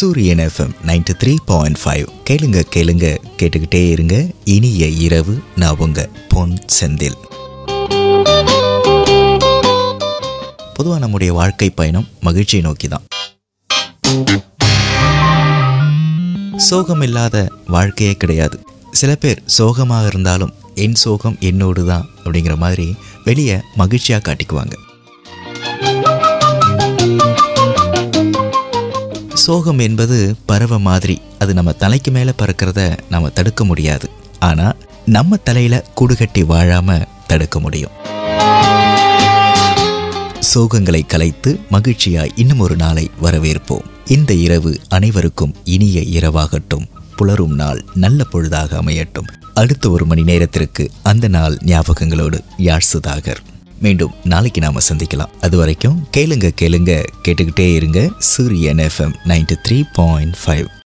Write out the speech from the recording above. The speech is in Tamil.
சூரியன் FM ninety three point five கேளுங்க கேளுங்க கேட்டுக்கிட்டே இருங்க இனிய இரவு நான் உங்க பொன் செந்தில் பொதுவாக நம்முடைய வாழ்க்கை பயணம் மகிழ்ச்சியை நோக்கி தான் சோகம் இல்லாத வாழ்க்கையே கிடையாது சில பேர் சோகமாக இருந்தாலும் என் சோகம் என்னோடு தான் அப்படிங்கிற மாதிரி வெளியே மகிழ்ச்சியாக காட்டிக்குவாங்க சோகம் என்பது பறவை மாதிரி அது நம்ம தலைக்கு மேலே பறக்கிறத நம்ம தடுக்க முடியாது ஆனால் நம்ம தலையில் கூடுகட்டி வாழாம தடுக்க முடியும் சோகங்களை கலைத்து மகிழ்ச்சியாய் இன்னும் ஒரு நாளை வரவேற்போம் இந்த இரவு அனைவருக்கும் இனிய இரவாகட்டும் புலரும் நாள் நல்ல பொழுதாக அமையட்டும் அடுத்த ஒரு மணி நேரத்திற்கு அந்த நாள் ஞாபகங்களோடு யாழ் சுதாகர் மீண்டும் நாளைக்கு நாம சந்திக்கலாம் அது வரைக்கும் கேளுங்க கேளுங்க கேட்டுக்கிட்டே இருங்க Suryan FM ninety three point five